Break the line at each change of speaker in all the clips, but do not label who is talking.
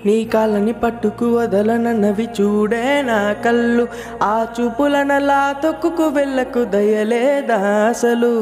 నీ కాళ్ళని పట్టుకు వదలనన్నవి చూడే నా కళ్ళు ఆ చూపులనలా తొక్కుకు వెళ్ళకు దయలేదా అసలు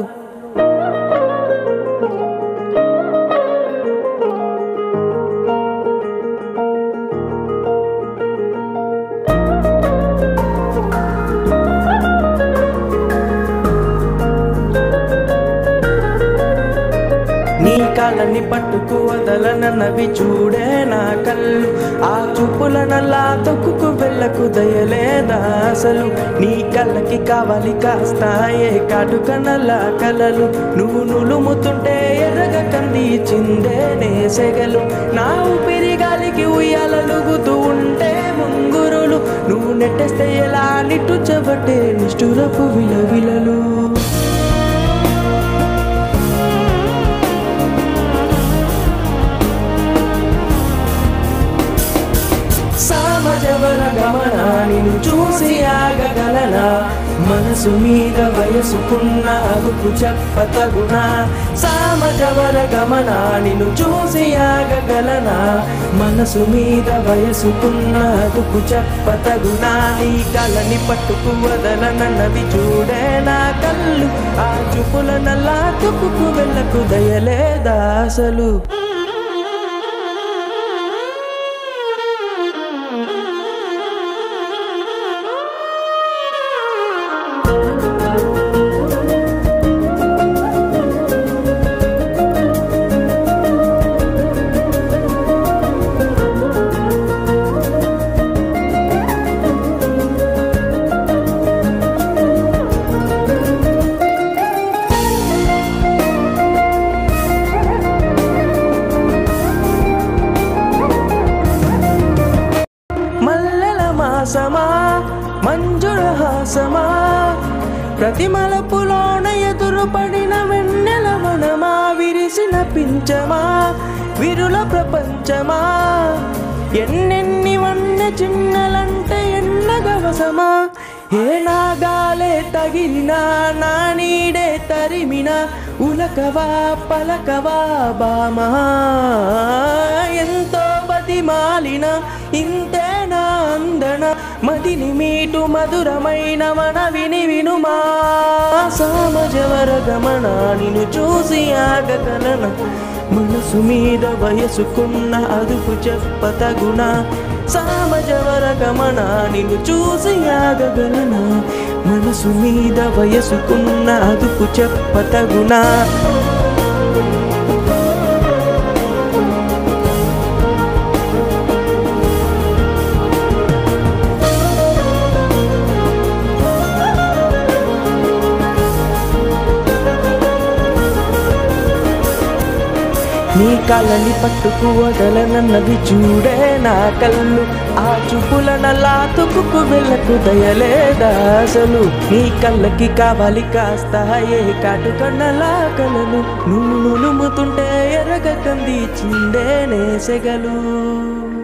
నీ కాళ్ళని పట్టుకు వదలనన్నవి చూడే నా కళ్ళు ఆ చూపులనల్లా తొక్కుకు వెళ్ళకు దయలేదా అసలు నీ కళ్ళకి కావాలి కాస్తాయే కాటు కన్నలా కలలు నువ్వు నులుముతుంటే ఎర్రగ కంది చిందే నేసెగలు నా ఊపిరి గాలికి ఉయ్యాలలుగుతూ ఉంటే ముంగురులు నువ్వు నెట్టేస్తే ఎలా నిట్టు చెబట్టే నిష్ఠురపు విలవిలలు సామజవర గమన నిన్ను చూసి ఆగగలనా మనసు మీద వయసుకున్న అదుపు చెప్పతగునా సామజవర గమన నిన్ను చూసి ఆగగలనా మనసు మీద వయసుకున్న అదుపు చెప్పతగునా నీ కలని పట్టుకు వదలనన్నది చూడే నా కళ్ళు ఆ చూపుల నల్లా తుక్కుకు వెళ్ళకు దయలేదా అసలు మల్లెల మాసమా మంజుల హాసమా ప్రతి మలపులోన ఎదురు పడిన వెన్నెల మనమా విరిసిన పించమా విరుల ప్రపంచమా ఎన్నెన్ని వన్న చిన్నలంటే ఎన్నగవసమా ఏ నాగాలే తగిలినా నా నీడే తరిమినా ఉలకవా పలకవా బామా ఎంతో బతిమాలిన ఇంతేనా అందన మదిని మీటు మధురమైన మన విని వినుమా సామజవర గమన నిన్ను చూసి ఆగగలన మనసు మీద వయసుకున్న అదుపు చెప్పతగుణ సామజవర గమన నిన్ను చూసి ఆగగలన మనసు మీద వయసుకున్న అదుపు చెప్పతగునా నీ కాళ్ళని పట్టుకు వదలనన్నది చూడే నా కళ్ళు ఆ చూపుల నల్లా తుక్కుకు వెళ్ళకు దయలేదా అసలు నీ కళ్ళకి కావాలి కాస్త ఏ కాటు కన్నలా కలలు నువ్వు నులుముతుంటే ఎర్రగ కంది చిందే నేసెగలు